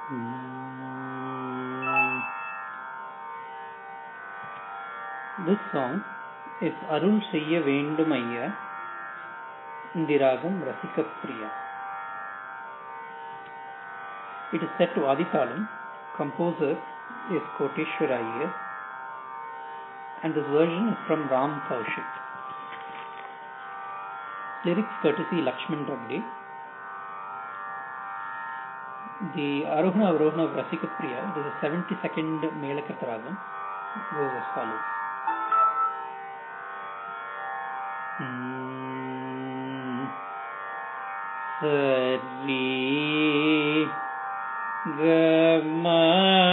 This song is Arul செய்ய வேண்டும் ஐயா in the ragam Rasikapriya. It is set to Aditalam, composer is Koteshwara Iyer, and this version is from Ram Kaushik. Lyrics courtesy Lakshman Ragde. The Arohana Avarohana of Rasikapriya, this is 72nd Melakata Ragam, goes as follows. சரி கமா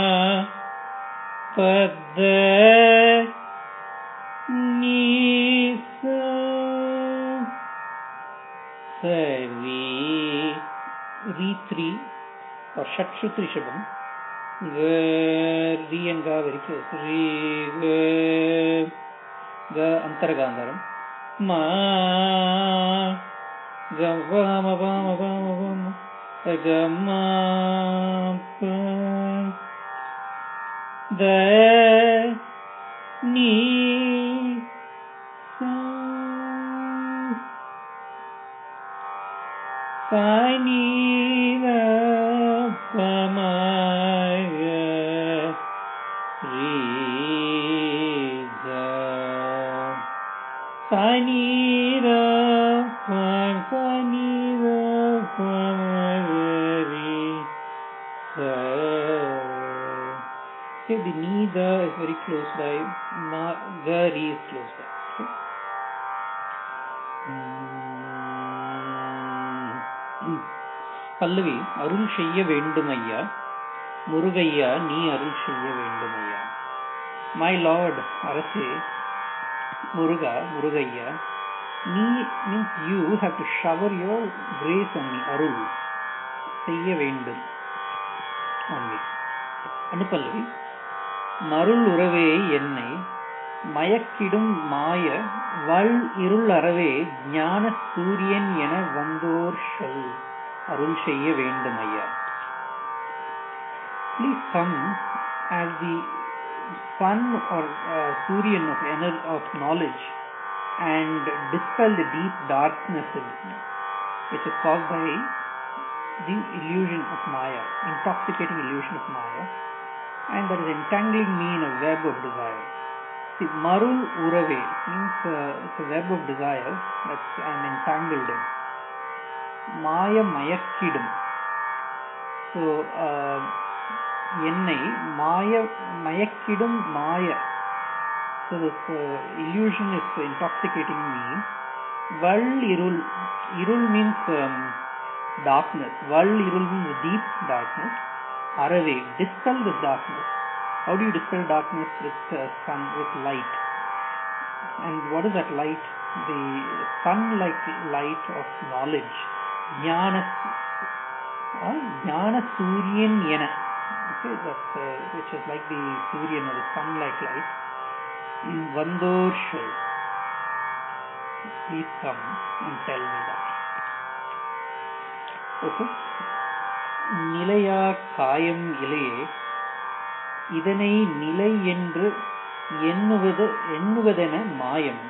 பத நீச சரி ரீ three और षट्श्रुत ऋषभम ग री and ga very close री ग ग अंतरगांधारम मा ग व म व म व म व म ग म प द नी सा सा नी ர ப ம க ரி க சா நீ ர ப சா நீ ர ப ம க ரி ச Okay, the ni the is very close by. Ma ga ri is close by. Okay. Mm. பல்லவி அருள் செய்ய வேண்டும் ஐயா முருகையா நீ அருள் செய்ய வேண்டும் ஐயா மை லார்ட் அரசே முருகா முருகையா நீ means you have to shower your grace on me அருள் செய்ய வேண்டும் ஆன் மீ அனுப்பல்லவி மருள் உறவே என்னை மயக்கிடும் மாய வள் இருள் அறவே ஞான சூரியன் என வந்தோர் சொல் அருள் செய்ய வேண்டும் ஐயா please come as the sun or uh, Suryan of ener- of knowledge and dispel the deep darkness which is caused by the illusion of Maya, intoxicating illusion of Maya, and that is entangling me in a web of desire. See, marul urave means uh, it's a web of desire that I'm entangled in. மாய மயக்கிடும் so என்னை மாய மயக்கிடும் மாய so this illusion is intoxicating me வள் இருள் இருள் means darkness வள் இருள் மீன்ஸ் டீப் டார்க்னஸ் அறவே dispel this darkness how do you dispel darkness with uh, sun with light and what is that light the sun like light of knowledge jnana uh, jnana suryan yana okay that's uh, which is like the suryan or the sun like light vandor please come and tell me that okay நிலையா காயம் இலையே இதனை நிலை என்று எண்ணுவது எண்ணுவதென மாயம்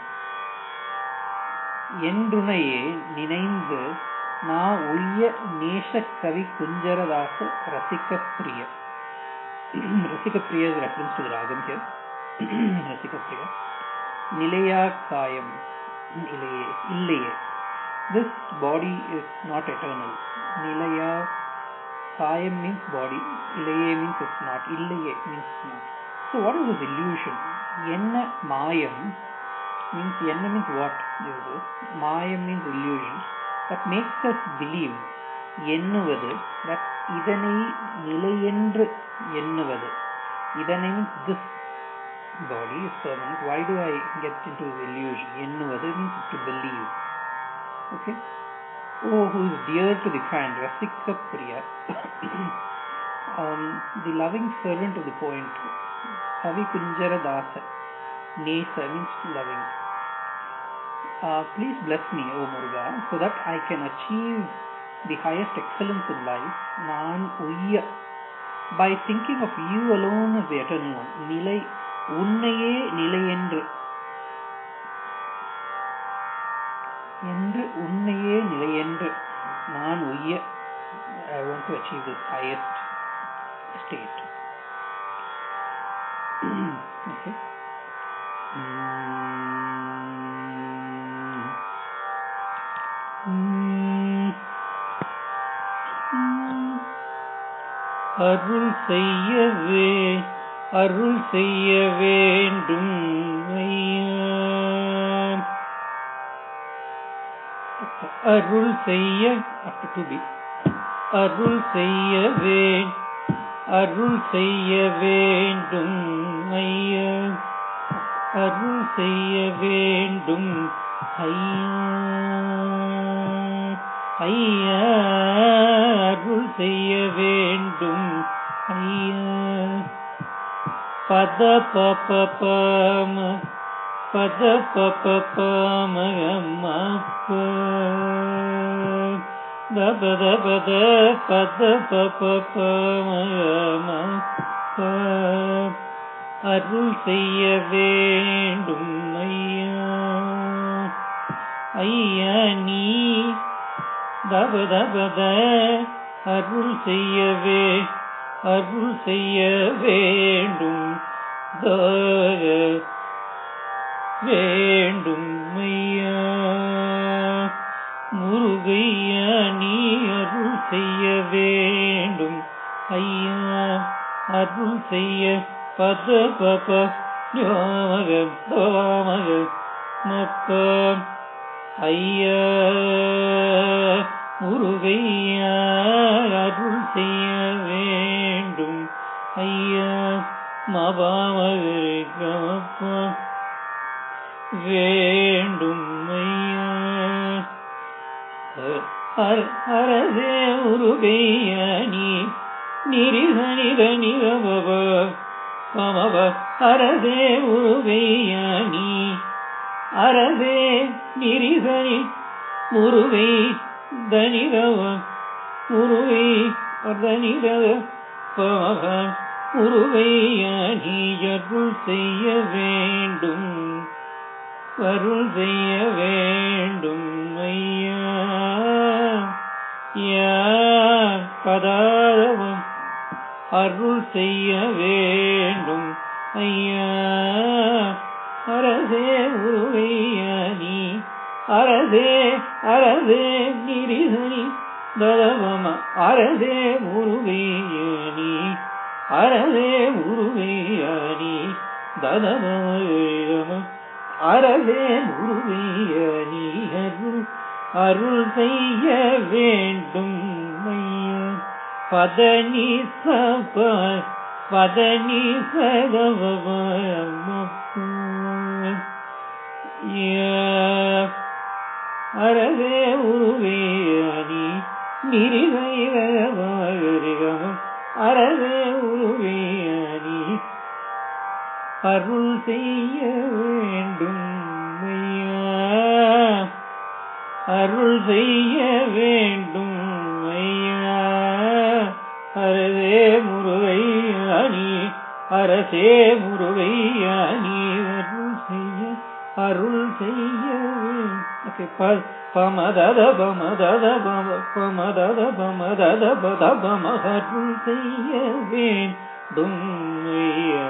என்றுனையே நினைந்து நான் உய்ய நேச கவி குஞ்சரதாக ரசிக்க பிரிய ரசிக்க பிரிய ரெஃபரன்ஸ் டு ராகம் ஹியர் ரசிக்க பிரிய நிலையா காயம் நிலையே இல்லையே this body is not eternal நிலையா Kayam means body, ilaye means it's not, illaye means not. So what is this illusion? Enna mayam means enna means what? Mayam means illusion that makes us believe எண்ணுவது that இதனை நிலையென்று எண்ணுவது இதனை means this body is permanent. Why do I get into this illusion? எண்ணுவது means to believe. Okay? Oh, who is dear to the fan, Rasika Priya, um, the loving servant of the poet, Kavi Kunjara Dasa, Nesa means loving. Uh, please bless me, O Muruga, so that I can achieve the highest excellence in life. நான் உய்ய by thinking of you alone as the eternal one நிலை உன்னையே நிலை என்று என்று உன்னையே நிலை என்று நான் உய்ய I want to achieve this highest state okay Mm. Mm. அருள் செய்யவே அருள் செய்ய வேண்டும் ஐயா அருள் செய்ய after to be அருள் செய்யவே அருள் செய்ய வேண்டும் ஐயா அருள் செய்ய வேண்டும் ஐயா ஐயா அருள் செய்ய வேண்டும் ஐயா பத பப பம பத பப பமகமப்ப தப தபத பத பப பமகமப்ப அருள் செய்ய வேண்டும் ஐயா ஐயா நீ தப தபத அருள் செய்யவே அருள் செய்ய வேண்டும் தாக வேண்டும் ஐயா முருகையா நீ அருள் செய்ய வேண்டும் ஐயா அருள் செய்ய பத பப யோமக தோமக மப்ப ஐயா முருகையா அருள் செய்ய வேண்டும் ஐயா மபாமகப்பா வேண்டும் ஐயா அரசே முருகையா நீ நிரித நித நிரபவ பமவ அரசே முருகையா நீ அரசே நிரிசனி முருகை தனிரவ முருகை தனிரவ பமக முருகைய நீ அருள் செய்ய வேண்டும் அருள் செய்ய வேண்டும் ஐயா யா பதாரவம் அருள் செய்ய வேண்டும் ஐயா அரசே உருவைய நீ அரசே அரசே நிரிசனி ததவம அரசே முருகைய நீ அரசே முருகைய நீ ததவம அரசே முருகைய நீ அருள் அருள் செய்ய வேண்டும் ஐயா பதனி சப பதனி சதவ அரவே உருவேணி நிரிகைவரிகம் அரவே உருவேணி அருள் செய்ய வேண்டும் ஐயா அருள் செய்ய வேண்டும் ஐயா அரசே முருகையானி அரசே முருகையானி அருள் செய்ய அருள் செய்ய ஓகே பமதத பமதத பம பமதத பமதத பத பம அருள் செய்ய வேண்டும் ஐயா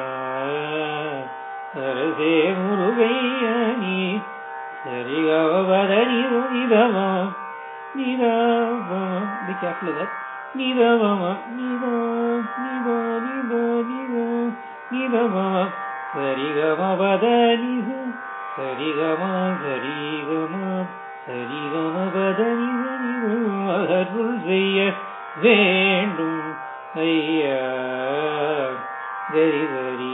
அரசே முருகையானி சரிகவத நிதம நிதம be careful of that நிதம நித நித நித நித நிதம சரிகமபத நித சரிகம சரிகம சரிகமபத நித நித அருள் செய்ய வேண்டும் ஐயா கரி கரி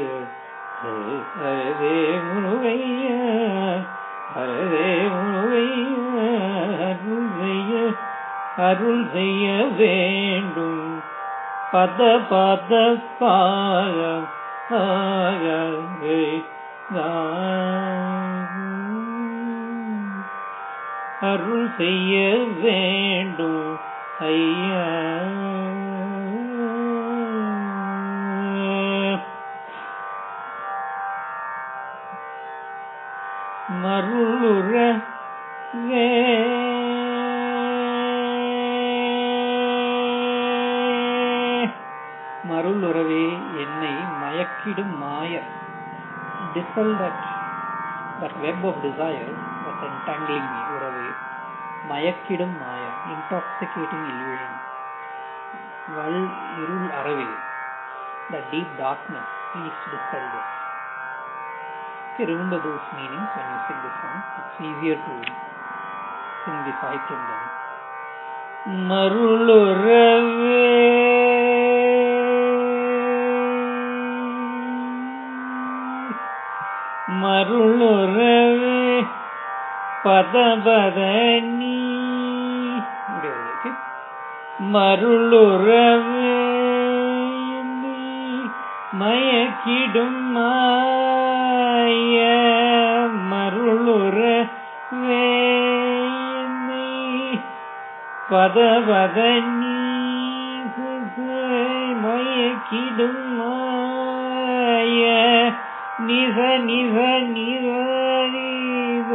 அரே முருகையா அரே முருகையா அருள் செய்ய அருள் செய்ய வேண்டும் பத பத பாய ஆய அருள் செய்ய வேண்டும் ஐயா dispel that that web of desire that's entangling me உறவு மயக்கிடும் மாயம் intoxicating illusion வல் இருள் அறவில் the deep darkness please dispel this okay remember those meanings when you sing this song it's easier to sing the Sahityam then மருளுறவே மருளுறவே பதபத நீ மருளுறவே நீ மயக்கிடும் மாய மருளுறவே நீ பதபத நீ மயக்கிடும் மாய நிச நிச நிச நிச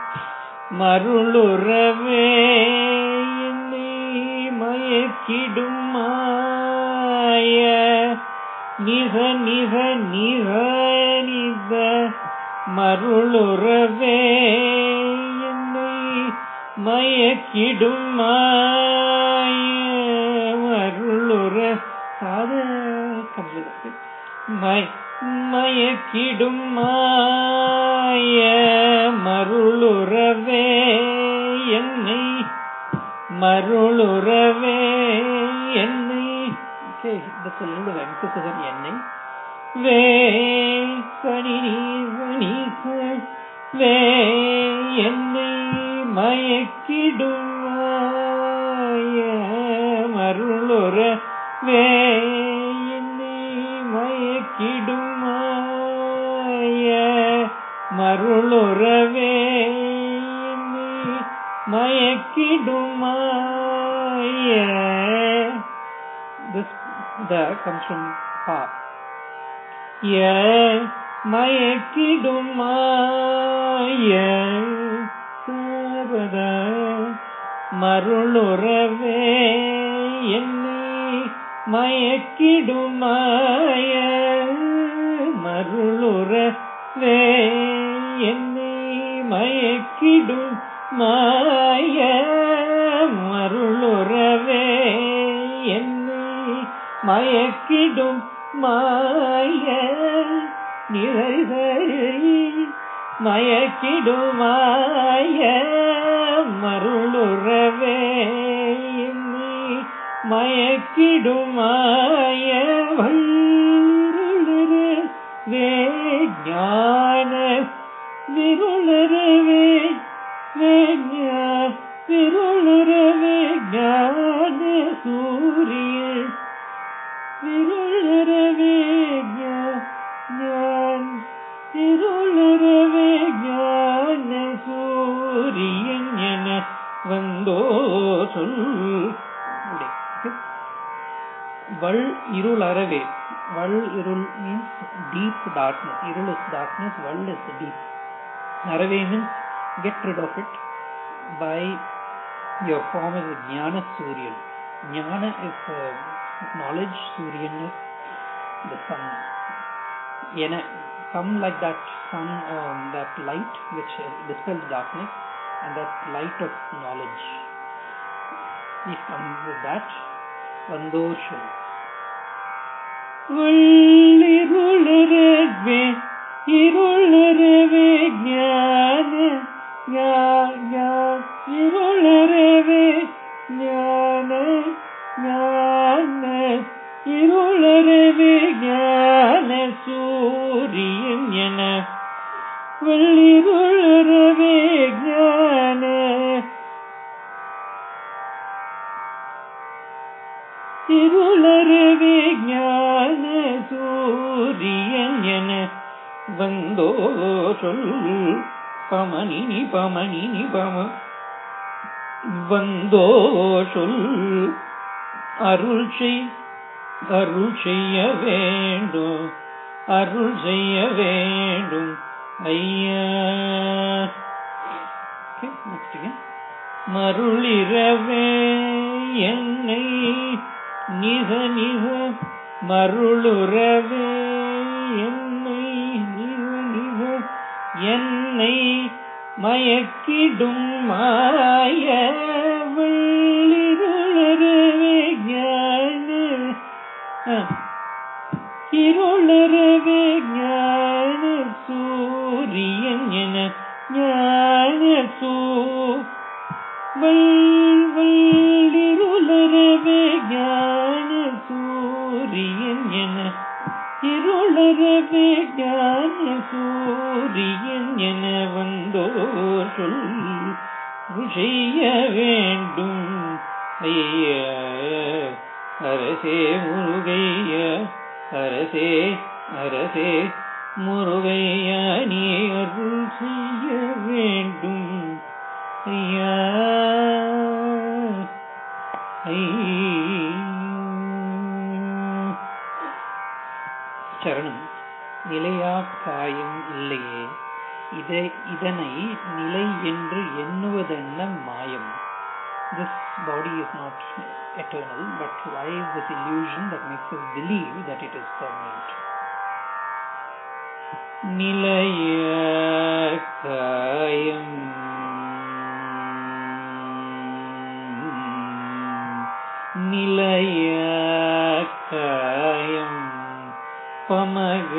மருளுறவே என்னை மயக்கிடும் மாய நிச நிச நிச நிச மருளுறவே என்னை மயக்கிடும் மாய மருளுற சாத மய மயக்கிடும் மாய மருளுறவே என்னை மருளுறவே என்னை okay that's a little emphasis on என்னை வே சனி சனி வே என்னை மயக்கிடும் மாய மருளுற வே என்னை மயக்கிடும் மாய மருளுறவே என்னை மயக்கிடும் மாய this the comes from ha ய மயக்கிடும் மாய சாபத மருளுறவே என்னை மயக்கிடும் மாய மருளுறவே என்னை மயக்கிடும் மாய மருளுறவே என்னை மயக்கிடும் மாய நிறைதறி மயக்கிடும் மாய மருளுறவே என்னை மயக்கிடும் மாய வல்லுறவே ஞான விருளறவே விருளறவே ஞான சூரிய விருளறவே ஞான் திருளறவே ஞான சூரியன் என வந்தோ சொல் வள் இருள் அறவே வள் இருள் மீன்ஸ் டீப் டார்க்னஸ் இருள் இஸ் டார்க்னஸ் வள் இஸ் டீப் அறவே means get rid of it by your form as a jnana suryan jnana is uh, knowledge suryan is the sun Yena, some like that sun um, that light which uh, dispels darkness and that light of knowledge please come with that vandosham உள்ளிருளரவே இருளரவே ஞான இருளறவே ஞான ஞான இருளறவே ஞான சூரியன் என வெள்ளிருளறவே ஞான இருளறவே ஞான சூரியன் என வந்தோ சொல் பமணினி பமணினி பம வந்தோ சொல் அருள் செய் அருள் செய்ய வேண்டும் அருள் செய்ய வேண்டும் ஐயா மருளிரவே என்னை நிக நிக மருளுறவே என்னை நிக நிக என்னை மயக்கிடும் மாய வெள்ளிருளரவே ஞான இருளரவே ஞான சூரியன் என ஞான சூ வள்ளிருளரவே ஞான சூரியன் என இருளரவே ஞான சூரியன் என வந்தோர் சொல் செய்ய வேண்டும் ஐய அரசே முருகைய அரசே அரசே முருகைய நீ அருள் செய்ய வேண்டும் ஐயா சரணம் நிலையா காயம் இல்லையே இதை இதனை நிலை என்று எண்ணுவதென்ன மாயம் this body is not eternal but why is this illusion that makes us believe that it is permanent நிலைய காயம் நிலைய காயம் பமகரீச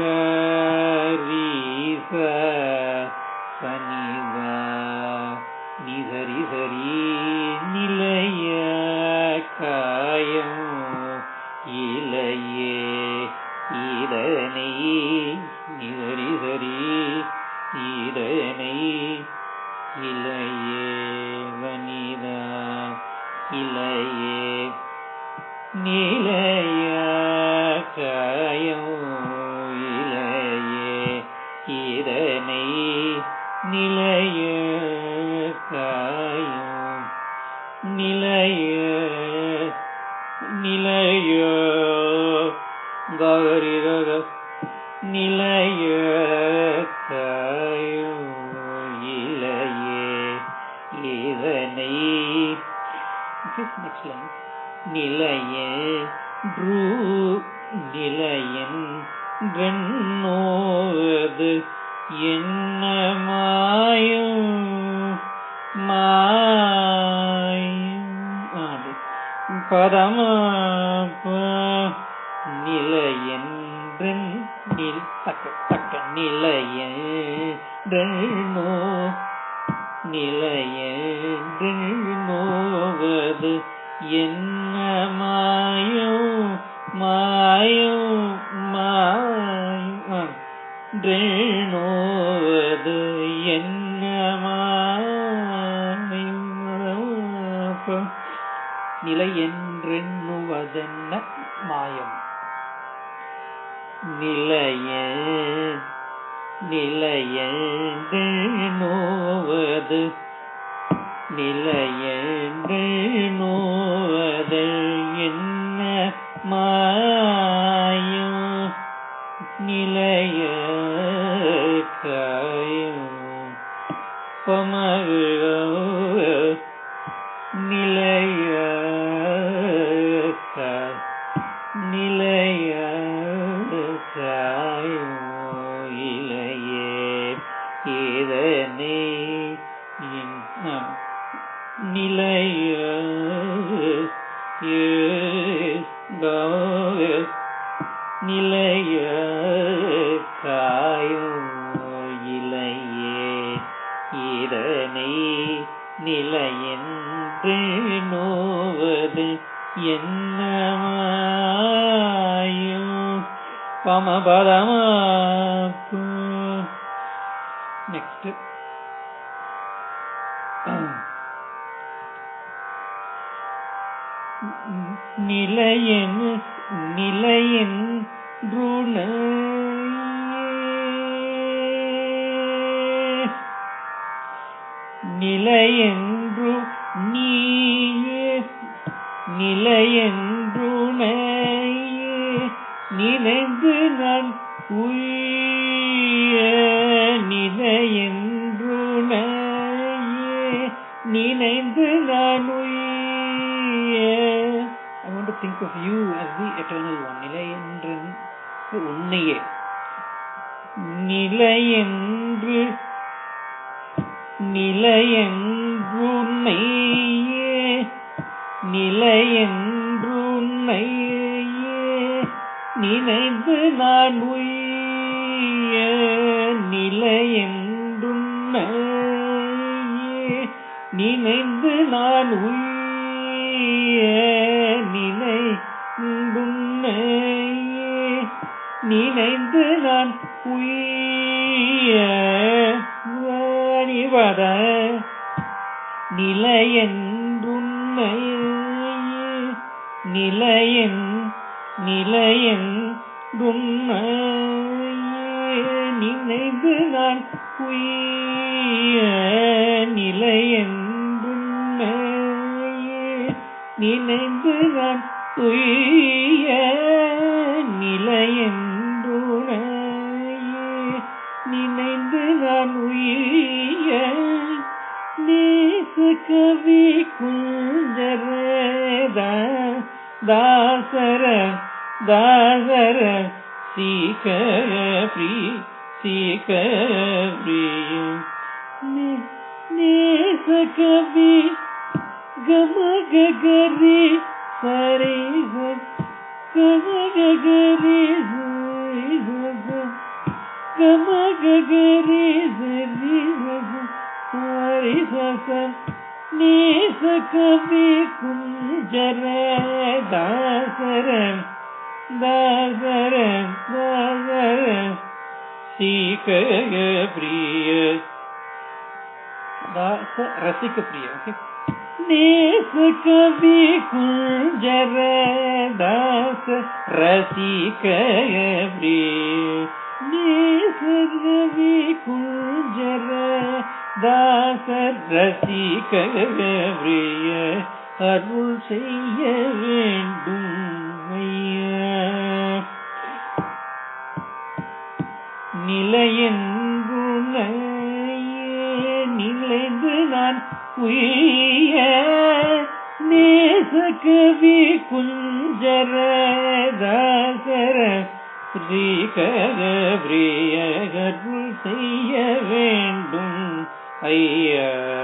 சனித நிதரி சரி நிலைய காயம் இலையே இதனை நிதரி சரி இதனை இலையே வனிதா இலையே நிலைய காயம் இலையே இதனை நிலைய காயம் நிலைய நிலைய கரிரக நிலைய காயம் இலையே இதனை next line நிலைய ப்ரூ நிலையன் நோவது என்ன மாயம் மாயம் அது பரம நிலையன் நில் தக்க தக்க நிலைய நோ நிலையோவது என்ன மாயம் மாயம் மாயோவது என்ன மாயம் நிலை என்றெண்ணுவதென்ன மாயம் நிலைய நிலையோவது நிலையோவது என்ன மாயம் நிலைய காயம் பமக நிலைய நிலைய காயம் இலையே இதனே நிலைய நிலைய காயும் இலையே இதனை நிலையென்று நோவது என்ன மாயும் பமபதமாப்பு நெக்ஸ்ட் நிலையன் நிலையன் ருண நிலையென்று நீயே நிலையென்றுணையே நினைந்து நான் உய்ய நிலையென்றுணையே நினைந்து நான் உய்ய I want to think of you as the eternal one. நிலை என்று உன்னையே நிலை நிலையென்று நிலையென்றுன்னையே நிலையென்றுன்னையே நினைந்து நான் உய்ய நிலையென்றுன்னையே நினைந்து நான் உய்ய நினைந்துன்னையே நினைந்து நான் உய்ய வாணிவத நிலையென்றுன்னையே நிலையன் நிலையன் நினைந்து நான் உய்ய நிலையென்றுன்னையே நினைந்து நான் உய்ய நிலையென்றுனையே நினைந்து நான் உய்ய நேச கவி குஞ்சரத தாசர தாசர சீக்கர பிரி சீக்கர பிரிய நேச கவி கம கரி சரி கம கரி கம கரி சரி ஹரி சச நேச கவி குஞ்சர தாசர தாசர தாசர சீக்கய பிரிய தாச ரசிக்க பிரிய ஓகே நேச கவி குஞ்சர தாச ரசிக்கய பிரிய நேச கவி குஞ்சர தாச ரசிகவிய அருள் செய்ய வேண்டும் ஐயா நிலையென்றுனையே நிலைந்து நான் உய்ய நேச கவி குஞ்சர தாசர ஸ்ரீகரபிரிய அருள் செய்ய வேண்டும் ஐய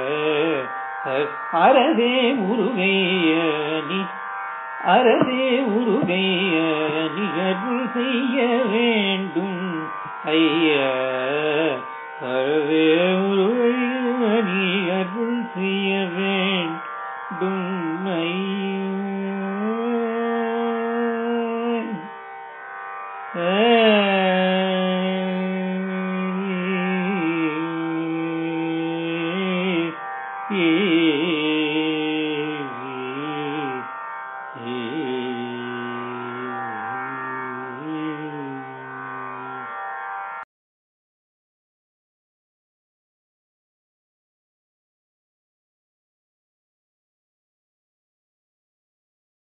அறதே முருகைய நீ அறதே உருகைய நிகழ்வு செய்ய வேண்டும் ஐய அறதே உருகைய நிகழ்வு செய்ய வேண்டும் ஐய